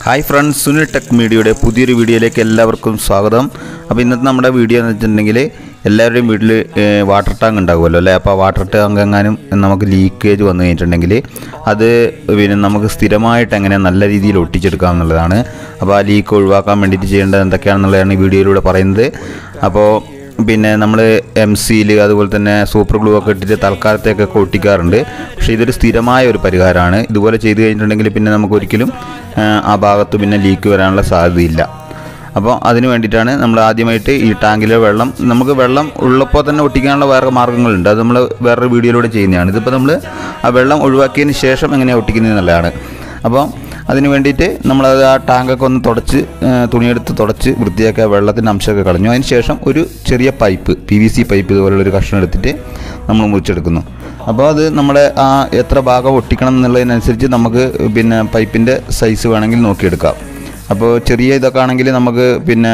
Hi friends Sunil tech മീഡിയയുടെ പുതിയൊരു വീഡിയോയിലേക്ക് എല്ലാവർക്കും സ്വാഗതം അപ്പോൾ ഇന്നത്തെ നമ്മുടെ വീഡിയോ എന്ന് വെച്ചിട്ടുണ്ടെങ്കിൽ എല്ലാവരുടെയും വീട്ടിൽ വാട്ടർ ടാങ്ക് ഉണ്ടാകുമല്ലോ അല്ലേ അപ്പോൾ ആ വാട്ടർ ടാങ്ക് എങ്ങാനും നമുക്ക് ലീക്കേജ് വന്നു കഴിഞ്ഞിട്ടുണ്ടെങ്കിൽ അത് പിന്നെ നമുക്ക് സ്ഥിരമായിട്ട് എങ്ങനെ നല്ല രീതിയിൽ ഒട്ടിച്ചെടുക്കാം എന്നുള്ളതാണ് അപ്പോൾ ആ ലീക്ക് ഒഴിവാക്കാൻ വേണ്ടിയിട്ട് ചെയ്യേണ്ടത് എന്തൊക്കെയാണെന്നുള്ളതാണ് ഈ വീഡിയോയിലൂടെ പറയുന്നത് അപ്പോൾ പിന്നെ നമ്മൾ എം സിയിൽ അതുപോലെ തന്നെ സൂപ്പർ ഗ്ലൂ ഒക്കെ ഇട്ടിട്ട് തൽക്കാലത്തേക്കൊക്കെ ഒട്ടിക്കാറുണ്ട് പക്ഷേ ഇതൊരു സ്ഥിരമായ ഒരു പരിഹാരമാണ് ഇതുപോലെ ചെയ്ത് കഴിഞ്ഞിട്ടുണ്ടെങ്കിൽ പിന്നെ നമുക്ക് ഒരിക്കലും ആ, ആ ഭാഗത്ത് പിന്നെ ലീക്ക് വരാനുള്ള സാധ്യതയില്ല അപ്പോൾ അതിന് വേണ്ടിയിട്ടാണ് നമ്മൾ ആദ്യമായിട്ട് ഈ ടാങ്കിലെ വെള്ളം നമുക്ക് വെള്ളം ഉള്ളപ്പോൾ തന്നെ ഒട്ടിക്കാനുള്ള വേറെ മാർഗ്ഗങ്ങളുണ്ട് അത് നമ്മൾ വേറൊരു വീഡിയോയിലൂടെ ചെയ്യുന്നതാണ് ഇതിപ്പോൾ നമ്മൾ ആ വെള്ളം ഒഴിവാക്കിയതിന് ശേഷം എങ്ങനെയാണ് ഒട്ടിക്കുന്നത് എന്നുള്ളതാണ് അപ്പോൾ അതിന് വേണ്ടിയിട്ട് നമ്മളത് ആ ടാങ്കൊക്കെ ഒന്ന് തുടച്ച് ആ, തുണിയെടുത്ത് തുടച്ച് വൃത്തിയാക്കി ആ വെള്ളത്തിൻ്റെ അംശമൊക്കെ കളഞ്ഞു അതിന് ശേഷം ഒരു ചെറിയ pipe P V C pipe ഇതുപോലുള്ള ഒരു കഷ്ണം എടുത്തിട്ട് നമ്മൾ മുറിച്ചെടുക്കുന്നു അപ്പോൾ അത് നമ്മുടെ ആ എത്ര ഭാഗം ഒട്ടിക്കണം എന്നുള്ളതിനനുസരിച്ച് നമുക്ക് പിന്നെ പൈപ്പിൻ്റെ സൈസ് വേണമെങ്കിൽ നോക്കിയെടുക്കാം അപ്പോൾ ചെറിയ ഇതൊക്കെ ആണെങ്കിൽ നമുക്ക് പിന്നെ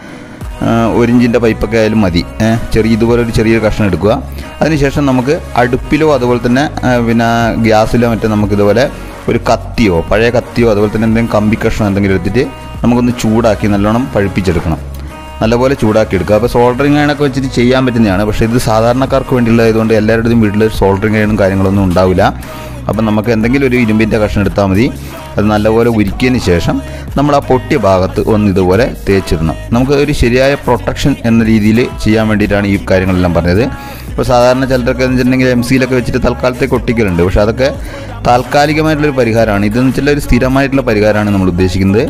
ആ, ഒരു ഇഞ്ചിൻ്റെ പൈപ്പൊക്കെ ആയാലും മതി ഏ, ചെറിയ ഇതുപോലെ ഒരു ചെറിയൊരു കഷ്ണം എടുക്കുക അതിനുശേഷം നമുക്ക് അടുപ്പിലോ അതുപോലെ തന്നെ ആ, പിന്നെ ഗ്യാസിലോ മറ്റോ നമുക്കിതുപോലെ ഒരു കത്തിയോ പഴയ കത്തിയോ അതുപോലെ തന്നെ എന്തെങ്കിലും കമ്പി കഷ്ണം എന്തെങ്കിലും എടുത്തിട്ട് നമുക്കൊന്ന് ചൂടാക്കി നല്ലോണം പഴുപ്പിച്ചെടുക്കണം നല്ലപോലെ ചൂടാക്കി എടുക്കുക അപ്പോൾ സോൾഡറിങ് അയണൊക്കെ വെച്ചിട്ട് ചെയ്യാൻ പറ്റുന്നതാണ് പക്ഷേ ഇത് സാധാരണക്കാർക്ക് വേണ്ടിയുള്ളതായതുകൊണ്ട് എല്ലാവരുടെയും വീട്ടിൽ സോൾഡറിങ് അയണും കാര്യങ്ങളൊന്നും ഉണ്ടാവില്ല അപ്പം നമുക്ക് എന്തെങ്കിലും ഒരു ഇരുമ്പിൻ്റെ കഷ്ണം എടുത്താൽ മതി അത് നല്ലപോലെ ഉരുക്കിയതിന് ശേഷം നമ്മൾ ആ പൊട്ടിയ ഭാഗത്ത് ഒന്ന് ഇതുപോലെ തേച്ചിടണം നമുക്ക് ഒരു ശരിയായ പ്രൊട്ടക്ഷൻ എന്ന രീതിയിൽ ചെയ്യാൻ വേണ്ടിയിട്ടാണ് ഈ കാര്യങ്ങളെല്ലാം പറഞ്ഞത് ഇപ്പോൾ സാധാരണ ചിലരൊക്കെ എന്ന് വെച്ചിട്ടുണ്ടെങ്കിൽ എം സിയിലൊക്കെ വെച്ചിട്ട് തൽക്കാലത്തേക്ക് ഒട്ടിക്കലുണ്ട് പക്ഷേ അതൊക്കെ താൽക്കാലികമായിട്ടുള്ളൊരു പരിഹാരമാണ് ഇതെന്ന് വെച്ചാൽ ഒരു സ്ഥിരമായിട്ടുള്ള പരിഹാരമാണ് നമ്മൾ ഉദ്ദേശിക്കുന്നത്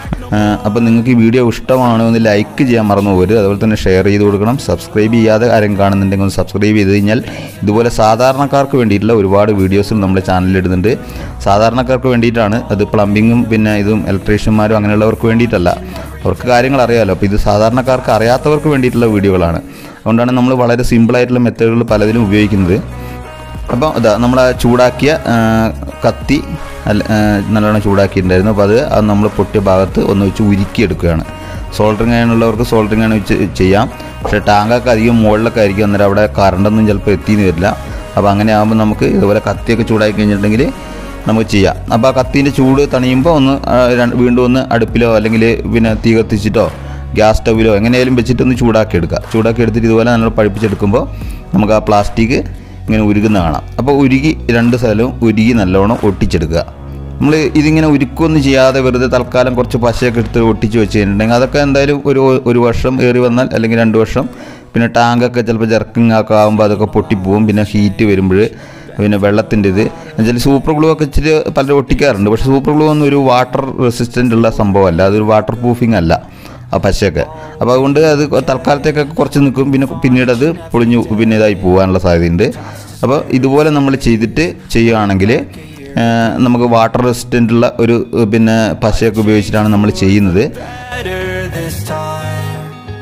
അപ്പോൾ നിങ്ങൾക്ക് ഈ വീഡിയോ ഇഷ്ടമാണോ എന്ന് ലൈക്ക് ചെയ്യാൻ മറന്നു പോകരുത് അതുപോലെ തന്നെ ഷെയർ ചെയ്ത് കൊടുക്കണം സബ്സ്ക്രൈബ് ചെയ്യാതെ ആരും കാണുന്നുണ്ടെങ്കിൽ ഒന്ന് സബ്സ്ക്രൈബ് ചെയ്ത് കഴിഞ്ഞാൽ ഇതുപോലെ സാധാരണക്കാർക്ക് വേണ്ടിയിട്ടുള്ള ഒരുപാട് വീഡിയോസും നമ്മുടെ ചാനലിൽ ഇടുന്നുണ്ട് സാധാരണക്കാർക്ക് വേണ്ടിയിട്ടാണ് അത് പ്ലംബിങ്ങും പിന്നെ ഇതും ഇലക്ട്രീഷ്യന്മാരും അങ്ങനെയുള്ളവർക്ക് വേണ്ടിയിട്ടല്ല അവർക്ക് കാര്യങ്ങൾ അറിയാമല്ലോ അപ്പോൾ ഇത് സാധാരണക്കാർക്ക് അറിയാത്തവർക്ക് വേണ്ടിയിട്ടുള്ള വീഡിയോകളാണ് അതുകൊണ്ടാണ് നമ്മൾ വളരെ സിമ്പിളായിട്ടുള്ള മെത്തേഡുകൾ പലതിലും ഉപയോഗിക്കുന്നത് അപ്പോൾ ഇതാ നമ്മൾ ആ ചൂടാക്കിയ ആ, കത്തി അല്ല ആ, നല്ലോണം ചൂടാക്കിയിട്ടുണ്ടായിരുന്നു അപ്പോൾ അത് അത് നമ്മൾ പൊട്ടിയ ഭാഗത്ത് ഒന്ന് വെച്ച് ഉരുക്കിയെടുക്കുകയാണ് സോൾഡറിങ് ആണുള്ളവർക്ക് സോൾഡറിങ് ആണ് വെച്ച് ചെയ്യാം പക്ഷേ ടാങ്കൊക്കെ അധികം മുകളിലൊക്കെ ആയിരിക്കും അന്നേരം അവിടെ കറണ്ടൊന്നും ചിലപ്പോൾ എത്തിയെന്ന് വരില്ല അപ്പോൾ അങ്ങനെ ആകുമ്പോൾ നമുക്ക് ഇതുപോലെ കത്തിയൊക്കെ ചൂടാക്കി കഴിഞ്ഞിട്ടുണ്ടെങ്കിൽ നമുക്ക് ചെയ്യാം അപ്പോൾ ആ കത്തീൻ്റെ ചൂട് തണിയുമ്പോൾ ഒന്ന് ആ, രണ്ട് വീണ്ടും ഒന്ന് അടുപ്പിലോ അല്ലെങ്കിൽ പിന്നെ തീ കത്തിച്ചിട്ടോ ഗ്യാസ് സ്റ്റവിലോ എങ്ങനെയായാലും വെച്ചിട്ട് ഒന്ന് ചൂടാക്കി എടുക്കുക ചൂടാക്കി എടുത്തിട്ട് ഇതുപോലെ നല്ല പഴുപ്പിച്ചെടുക്കുമ്പോൾ നമുക്ക് ആ പ്ലാസ്റ്റിക് ഇങ്ങനെ ഉരുകുന്ന കാണാം അപ്പോൾ ഉരുകി രണ്ട് സ്ഥലവും ഉരുകി നല്ലോണം ഒട്ടിച്ചെടുക്കുക നമ്മൾ ഇതിങ്ങനെ ഉരുക്കൊന്നും ചെയ്യാതെ വെറുതെ തൽക്കാലം കുറച്ച് പശയൊക്കെ എടുത്ത് ഒട്ടിച്ച് വെച്ച് കഴിഞ്ഞിട്ടുണ്ടെങ്കിൽ അതൊക്കെ എന്തായാലും ഒരു ഒരു വർഷം ഏറി വന്നാൽ അല്ലെങ്കിൽ രണ്ട് വർഷം പിന്നെ ടാങ്കൊക്കെ ചിലപ്പോൾ ജർക്കിങ് ഒക്കെ ആകുമ്പോൾ അതൊക്കെ പൊട്ടിപ്പോവും പിന്നെ ഹീറ്റ് വരുമ്പോൾ പിന്നെ വെള്ളത്തിൻ്റെ ഇത് എന്നുവെച്ചാൽ സൂപ്പർ ഗ്ലൂ ഒക്കെ ഇച്ചിരി പലരും ഒട്ടിക്കാറുണ്ട് പക്ഷേ സൂപ്പർ ഗ്ലൂ ഒന്നും ഒരു വാട്ടർ റെസിസ്റ്റൻ്റ് ഉള്ള സംഭവമല്ല അതൊരു വാട്ടർ പ്രൂഫിംഗ് അല്ല ആ പശയൊക്കെ അപ്പോൾ അതുകൊണ്ട് അത് തൽക്കാലത്തേക്കൊക്കെ കുറച്ച് നിൽക്കും പിന്നെ പിന്നീട് അത് പൊളിഞ്ഞു പിന്നെ ഇതായി പോകാനുള്ള സാധ്യതയുണ്ട് അപ്പോൾ ഇതുപോലെ നമ്മൾ ചെയ്തിട്ട് ചെയ്യുകയാണെങ്കിൽ ആ, നമുക്ക് വാട്ടർ റെസിസ്റ്റൻ്റ് ഉള്ള ഒരു ഏ, പിന്നെ പശയൊക്കെ ഉപയോഗിച്ചിട്ടാണ് നമ്മൾ ചെയ്യുന്നത് better this time.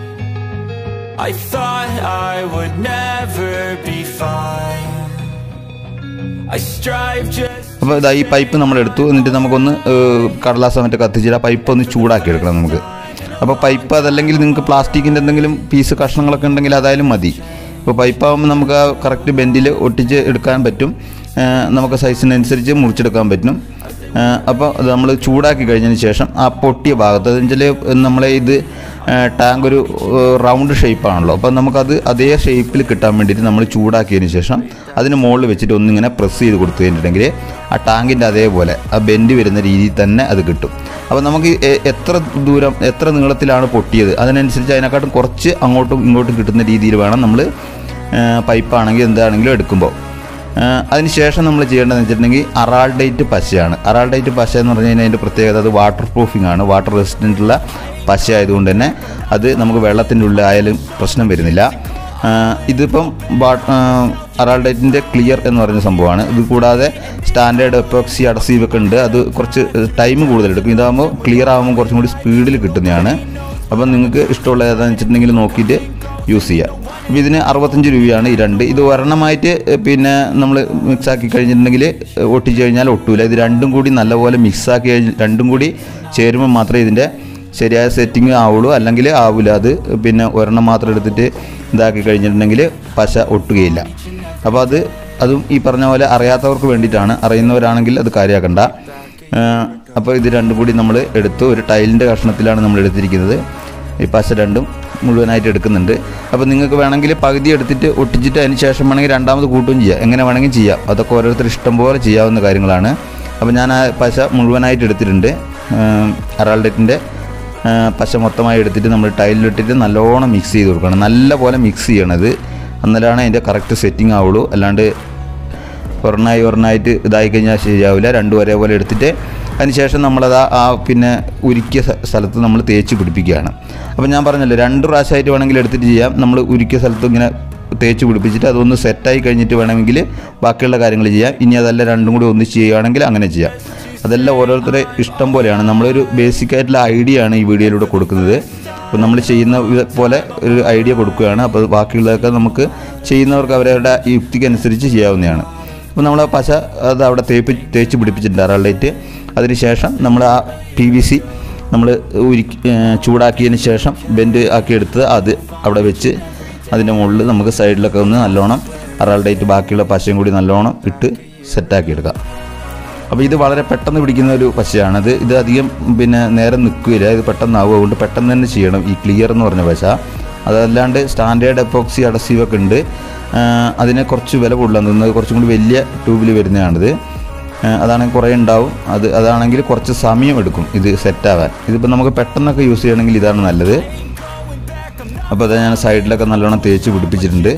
I thought I would never be fine. I strive just. അപ്പോൾ ഇതാ ഈ പൈപ്പ് നമ്മൾ എടുത്തു എന്നിട്ട് നമുക്കൊന്ന് ഏഹ്, കടലാസ മറ്റേ കത്തിച്ചിട്ട് ആ പൈപ്പ് ഒന്ന് ചൂടാക്കി എടുക്കണം നമുക്ക് അപ്പോൾ പൈപ്പ് അതല്ലെങ്കിൽ നിങ്ങൾക്ക് പ്ലാസ്റ്റിക്കിൻ്റെ എന്തെങ്കിലും പീസ് കഷ്ണങ്ങളൊക്കെ ഉണ്ടെങ്കിൽ അതായാലും മതി ഇപ്പോൾ പൈപ്പ് ആകുമ്പോൾ നമുക്ക് ആ കറക്റ്റ് ബെൻഡിൽ ഒട്ടിച്ച് എടുക്കാൻ പറ്റും ഏഹ്, നമുക്ക് സൈസിനനുസരിച്ച് മുറിച്ചെടുക്കാൻ പറ്റും ഏഹ്, അപ്പോൾ അത് നമ്മൾ ചൂടാക്കി കഴിഞ്ഞതിന് ശേഷം ആ പൊട്ടിയ ഭാഗത്ത് എന്നുവെച്ചാൽ നമ്മളെ ഇത് ഏഹ്, ടാങ്ക് ഒരു ഏഹ്, റൗണ്ട് ഷേപ്പാണല്ലോ അപ്പോൾ നമുക്കത് അതേ ഷേപ്പിൽ കിട്ടാൻ വേണ്ടിയിട്ട് നമ്മൾ ചൂടാക്കിയതിന് ശേഷം അതിന് മുകളിൽ വെച്ചിട്ട് ഒന്നിങ്ങനെ പ്രസ് ചെയ്ത് കൊടുത്തു കഴിഞ്ഞിട്ടുണ്ടെങ്കിൽ ആ ടാങ്കിൻ്റെ അതേപോലെ ആ ബെൻഡ് വരുന്ന രീതിയിൽ തന്നെ അത് കിട്ടും അപ്പോൾ നമുക്ക് എ- എത്ര ദൂരം എത്ര നീളത്തിലാണ് പൊട്ടിയത് അതിനനുസരിച്ച് അതിനെക്കാട്ടും കുറച്ച് അങ്ങോട്ടും ഇങ്ങോട്ടും കിട്ടുന്ന രീതിയിൽ വേണം നമ്മൾ പൈപ്പാണെങ്കിൽ എന്താണെങ്കിലും എടുക്കുമ്പോൾ അതിന് ശേഷം നമ്മൾ ചെയ്യേണ്ടതെന്ന് വെച്ചിട്ടുണ്ടെങ്കിൽ അറാൾഡേറ്റ് പശയാണ് അറാൾഡേറ്റ് പശ എന്ന് പറഞ്ഞു കഴിഞ്ഞാൽ അതിൻ്റെ പ്രത്യേകത അത് വാട്ടർ പ്രൂഫിംഗ് ആണ് വാട്ടർ റെസിസ്റ്റൻ്റ് ഉള്ള പശ ആയതുകൊണ്ട് തന്നെ അത് നമുക്ക് വെള്ളത്തിൻ്റെ ഉള്ളിൽ ആയാലും പ്രശ്നം വരുന്നില്ല ആ, ഇതിപ്പം അറാൾഡേറ്റിൻ്റെ ക്ലിയർ എന്ന് പറയുന്ന സംഭവമാണ് ഇത് കൂടാതെ സ്റ്റാൻഡേർഡ് എപ്പോക്സി അടസീവ് ഒക്കെ ഉണ്ട് അത് കുറച്ച് ടൈം കൂടുതലെടുക്കും ഇതാകുമ്പോൾ ക്ലിയർ ആകുമ്പോൾ കുറച്ചും കൂടി സ്പീഡിൽ കിട്ടുന്നതാണ് അപ്പം നിങ്ങൾക്ക് ഇഷ്ടമുള്ള ഏതാണെന്ന് വെച്ചിട്ടുണ്ടെങ്കിൽ നോക്കിയിട്ട് യൂസ് ചെയ്യുക അപ്പോൾ ഇതിന് അറുപത്തഞ്ച് രൂപയാണ് ഈ രണ്ട് ഇത് ഒരെണ്ണമായിട്ട് ഏഹ്, പിന്നെ നമ്മൾ മിക്സാക്കി കഴിഞ്ഞിട്ടുണ്ടെങ്കിൽ ഏഹ്, ഒട്ടിച്ച് കഴിഞ്ഞാൽ ഒട്ടൂല ഇത് രണ്ടും കൂടി നല്ലപോലെ മിക്സാക്കി കഴിഞ്ഞ് രണ്ടും കൂടി ചേരുമ്പോൾ മാത്രമേ ഇതിൻ്റെ ശരിയായ സെറ്റിംഗ് ആവുള്ളൂ അല്ലെങ്കിൽ ആവില്ല അത് പിന്നെ ഒരെണ്ണം മാത്രം എടുത്തിട്ട് ഇതാക്കി കഴിഞ്ഞിട്ടുണ്ടെങ്കിൽ പശ ഒട്ടുകയില്ല അപ്പോൾ അത് അതും ഈ പറഞ്ഞ പോലെ അറിയാത്തവർക്ക് വേണ്ടിയിട്ടാണ് അറിയുന്നവരാണെങ്കിൽ അത് കാര്യമാക്കണ്ട അപ്പോൾ ഇത് രണ്ടും കൂടി നമ്മൾ എടുത്തു ഒരു ടൈലിൻ്റെ കഷ്ണത്തിലാണ് നമ്മൾ എടുത്തിരിക്കുന്നത് ഈ പശ രണ്ടും മുഴുവനായിട്ട് എടുക്കുന്നുണ്ട് അപ്പോൾ നിങ്ങൾക്ക് വേണമെങ്കിൽ പകുതി എടുത്തിട്ട് ഒട്ടിച്ചിട്ട് അതിന് ശേഷം വേണമെങ്കിൽ രണ്ടാമത് കൂട്ടുകയും ചെയ്യാം എങ്ങനെ വേണമെങ്കിൽ ചെയ്യാം അതൊക്കെ ഓരോരുത്തർ ഇഷ്ടം പോലെ ചെയ്യാവുന്ന കാര്യങ്ങളാണ് അപ്പോൾ ഞാൻ ആ പശ മുഴുവനായിട്ട് എടുത്തിട്ടുണ്ട് അറാൾഡേറ്റിൻ്റെ പശ മൊത്തമായി എടുത്തിട്ട് നമ്മൾ ടൈലിലിട്ടിട്ട് നല്ലോണം മിക്സ് ചെയ്ത് കൊടുക്കണം നല്ല പോലെ മിക്സ് ചെയ്യണത് എന്നാലാണ് അതിൻ്റെ കറക്റ്റ് സെറ്റിംഗ് ആവുള്ളൂ അല്ലാണ്ട് ഒരെണ്ണായി ഒരെണ്ണായിട്ട് ഇതായി കഴിഞ്ഞാൽ ശരിയാവില്ല രണ്ടും ഒരേപോലെ എടുത്തിട്ട് അതിനുശേഷം നമ്മളത് ആ- ആ പിന്നെ ഉരുക്കിയ സ്ഥ- സ്ഥലത്ത് നമ്മൾ തേച്ച് പിടിപ്പിക്കുകയാണ് അപ്പോൾ ഞാൻ പറഞ്ഞല്ലോ രണ്ട് പ്രാവശ്യമായിട്ട് വേണമെങ്കിൽ എടുത്തിട്ട് ചെയ്യാം നമ്മൾ ഉരുക്കിയ സ്ഥലത്ത് ഇങ്ങനെ തേച്ച് പിടിപ്പിച്ചിട്ട് അതൊന്ന് സെറ്റായി കഴിഞ്ഞിട്ട് വേണമെങ്കിൽ ബാക്കിയുള്ള കാര്യങ്ങൾ ചെയ്യാം ഇനി അതല്ല രണ്ടും കൂടി ഒന്നിച്ച് ചെയ്യുകയാണെങ്കിൽ അങ്ങനെ ചെയ്യാം അതെല്ലാം ഓരോരുത്തരുടെ ഇഷ്ടം പോലെയാണ് നമ്മളൊരു ബേസിക് ആയിട്ടുള്ള ഐഡിയ ആണ് ഈ വീഡിയോയിലൂടെ കൊടുക്കുന്നത് അപ്പോൾ നമ്മൾ ചെയ്യുന്ന ഇത് പോലെ ഒരു ഐഡിയ കൊടുക്കുകയാണ് അപ്പോൾ ബാക്കിയുള്ളതൊക്കെ നമുക്ക് ചെയ്യുന്നവർക്ക് അവരവരുടെ യുക്തിക്ക് അനുസരിച്ച് ചെയ്യാവുന്നതാണ് അപ്പോൾ നമ്മൾ ആ പശ അത് അവിടെ തേപ്പ് തേച്ച് പിടിപ്പിച്ചിട്ടുണ്ട് അറാളേറ്റ് അതിന് ശേഷം നമ്മൾ ആ പി വി സി നമ്മൾ ഉരുക്കി ഏഹ് ചൂടാക്കിയതിന് ശേഷം ബെൻഡ് ആക്കിയെടുത്ത് അത് അവിടെ വെച്ച് അതിൻ്റെ മുകളിൽ നമുക്ക് സൈഡിലൊക്കെ ഒന്ന് നല്ലോണം അറാൾഡേറ്റ് ബാക്കിയുള്ള പശയും കൂടി നല്ലോണം ഇട്ട് സെറ്റാക്കി എടുക്കാം അപ്പോൾ ഇത് വളരെ പെട്ടെന്ന് പിടിക്കുന്ന ഒരു പശയാണത് ഇത് അധികം പിന്നെ നേരെ നിൽക്കില്ല ഇത് പെട്ടെന്നാവും അതുകൊണ്ട് പെട്ടെന്ന് തന്നെ ചെയ്യണം ഈ ക്ലിയർ എന്ന് പറഞ്ഞ പശ അതല്ലാണ്ട് സ്റ്റാൻഡേർഡ് എപ്പോക്സി അഡസീവ് ഒക്കെ ഉണ്ട് ആ, അതിന് കുറച്ച് വില കൂടുതലാണ് തോന്നുന്നത് കുറച്ചും കൂടി വലിയ ട്യൂബിൽ വരുന്നതാണിത് ആ, അതാണെങ്കിൽ കുറേ ഉണ്ടാവും അത് അതാണെങ്കിൽ കുറച്ച് സമയം എടുക്കും ഇത് സെറ്റാവാൻ ഇതിപ്പോൾ നമുക്ക് പെട്ടെന്നൊക്കെ യൂസ് ചെയ്യണമെങ്കിൽ ഇതാണ് നല്ലത് അപ്പോൾ അത് ഞാൻ സൈഡിലൊക്കെ നല്ലോണം തേച്ച് പിടിപ്പിച്ചിട്ടുണ്ട്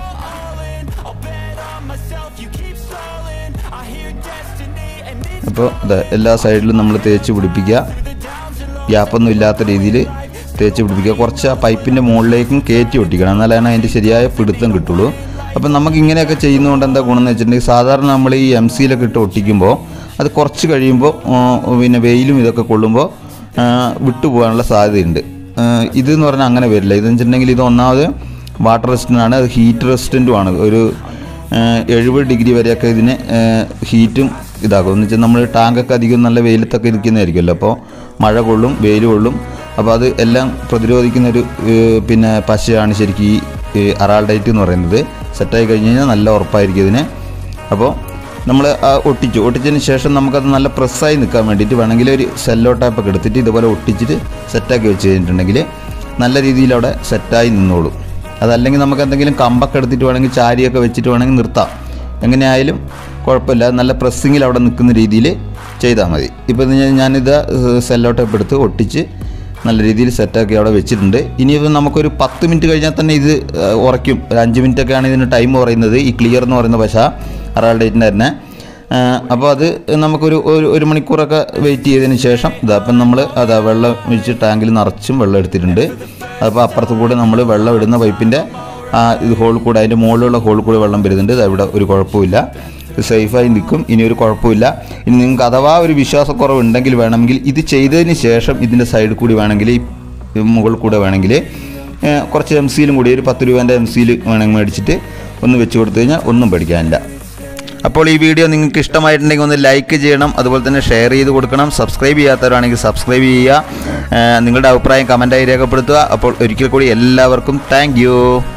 അപ്പോൾ ഇത് എല്ലാ സൈഡിലും നമ്മൾ തേച്ച് പിടിപ്പിക്കുക ഗ്യാപ്പൊന്നും ഇല്ലാത്ത രീതിയിൽ തേച്ച് പിടിപ്പിക്കുക കുറച്ച് ആ പൈപ്പിൻ്റെ മുകളിലേക്കും കയറ്റി ഒട്ടിക്കണം എന്നാലാണ് അതിൻ്റെ ശരിയായ പിടുത്തം കിട്ടുള്ളൂ അപ്പം നമുക്ക് ഇങ്ങനെയൊക്കെ ചെയ്യുന്നതുകൊണ്ട് എന്താ ഗുണം എന്ന് വെച്ചിട്ടുണ്ടെങ്കിൽ സാധാരണ നമ്മൾ ഈ എം സിയിലൊക്കെ ഇട്ട് ഒട്ടിക്കുമ്പോൾ അത് കുറച്ച് കഴിയുമ്പോൾ ആ, പിന്നെ വെയിലും ഇതൊക്കെ കൊള്ളുമ്പോൾ ആ, വിട്ടുപോകാനുള്ള സാധ്യതയുണ്ട് ആ, ഇതെന്ന് പറഞ്ഞാൽ അങ്ങനെ വരില്ല ഇതെന്ന് വെച്ചിട്ടുണ്ടെങ്കിൽ ഇത് ഒന്നാമത് വാട്ടർ റെസിസ്റ്റൻ്റാണ് അത് ഹീറ്റ് റെസിസ്റ്റൻറ്റുമാണ് ഒരു എഴുപത് ഡിഗ്രി വരെയൊക്കെ ഇതിന് ഹീറ്റും ഇതാകും എന്ന് വെച്ചാൽ നമ്മൾ ടാങ്കൊക്കെ അധികം നല്ല വെയിലത്തൊക്കെ ഇരിക്കുന്നതായിരിക്കുമല്ലോ അപ്പോൾ മഴ കൊള്ളും വെയിൽ കൊള്ളും അപ്പോൾ അത് എല്ലാം പ്രതിരോധിക്കുന്ന ഒരു ഏഹ്, പിന്നെ പശയാണ് ശരിക്കും ഈ അറാൾഡൈറ്റ് എന്ന് പറയുന്നത് സെറ്റായി കഴിഞ്ഞ് കഴിഞ്ഞാൽ നല്ല ഉറപ്പായിരിക്കും ഇതിന് അപ്പോൾ നമ്മൾ ആ ഒട്ടിച്ചു ഒട്ടിച്ചതിന് ശേഷം നമുക്കത് നല്ല പ്രസ്സായി നിൽക്കാൻ വേണ്ടിയിട്ട് വേണമെങ്കിൽ ഒരു സെല്ലോ ടാപ്പൊക്കെ എടുത്തിട്ട് ഇതുപോലെ ഒട്ടിച്ചിട്ട് സെറ്റാക്കി വെച്ച് കഴിഞ്ഞിട്ടുണ്ടെങ്കിൽ നല്ല രീതിയിൽ അവിടെ സെറ്റായി നിന്നോളും അതല്ലെങ്കിൽ നമുക്ക് എന്തെങ്കിലും കമ്പൊക്കെ എടുത്തിട്ട് വേണമെങ്കിൽ ചാരിയൊക്കെ വെച്ചിട്ട് വേണമെങ്കിൽ നിർത്താം എങ്ങനെയായാലും കുഴപ്പമില്ല നല്ല പ്രസ്സിങ്ങിൽ അവിടെ നിൽക്കുന്ന രീതിയിൽ ചെയ്താൽ മതി ഇപ്പോൾ ഞാനിത് സെല്ലോ ടേപ്പ് എടുത്ത് ഒട്ടിച്ച് നല്ല രീതിയിൽ സെറ്റാക്കി അവിടെ വെച്ചിട്ടുണ്ട് ഇനിയിപ്പോൾ നമുക്കൊരു പത്ത് മിനിറ്റ് കഴിഞ്ഞാൽ തന്നെ ഇത് ആ, ഉറയ്ക്കും ഒരു അഞ്ച് മിനിറ്റ് ഒക്കെയാണ് ഇതിന് ടൈം പറയുന്നത് ഈ ക്ലിയർ എന്ന് പറയുന്ന പശ അറാൾ ഡേറ്റിൻ്റെ തന്നെ ആ, അപ്പോൾ അത് നമുക്കൊരു ഒരു ഒരു മണിക്കൂറൊക്കെ വെയിറ്റ് ചെയ്തതിന് ശേഷം ഇതാ അപ്പം നമ്മൾ അതാ വെള്ളം ഒഴിച്ച് ടാങ്കിൽ നിറച്ചും വെള്ളം എടുത്തിട്ടുണ്ട് അപ്പോൾ അപ്പുറത്ത് കൂടെ നമ്മൾ വെള്ളം ഇടുന്ന പൈപ്പിൻ്റെ ആ ഇത് ഹോളിൽ കൂടെ അതിൻ്റെ മുകളിലുള്ള ഹോളിൽ കൂടെ വെള്ളം വരുന്നുണ്ട് ഇത് ഇവിടെ ഒരു കുഴപ്പമില്ല ഇത് സേഫായി നിൽക്കും ഇനി ഒരു കുഴപ്പമില്ല ഇനി നിങ്ങൾക്ക് അഥവാ ഒരു വിശ്വാസക്കുറവ് ഉണ്ടെങ്കിൽ വേണമെങ്കിൽ ഇത് ചെയ്തതിന് ശേഷം ഇതിൻ്റെ സൈഡിൽ കൂടി വേണമെങ്കിൽ ഈ മുകളിൽ കൂടെ വേണമെങ്കിൽ ഏഹ്, കുറച്ച് എം സിയിലും കൂടി ഒരു പത്ത് രൂപേൻ്റെ എം സിയിൽ വേണമെങ്കിൽ മേടിച്ചിട്ട് ഒന്ന് വെച്ച് കൊടുത്തു കഴിഞ്ഞാൽ ഒന്നും പഠിക്കാനില്ല അപ്പോൾ ഈ വീഡിയോ നിങ്ങൾക്ക് ഇഷ്ടമായിട്ടുണ്ടെങ്കിൽ ഒന്ന് ലൈക്ക് ചെയ്യണം അതുപോലെ തന്നെ ഷെയർ ചെയ്ത് കൊടുക്കണം സബ്സ്ക്രൈബ് ചെയ്യാത്തവരാണെങ്കിൽ സബ്സ്ക്രൈബ് ചെയ്യുക ഏഹ്, നിങ്ങളുടെ അഭിപ്രായം കമൻറ്റായി രേഖപ്പെടുത്തുക അപ്പോൾ ഒരിക്കൽ കൂടി എല്ലാവർക്കും താങ്ക്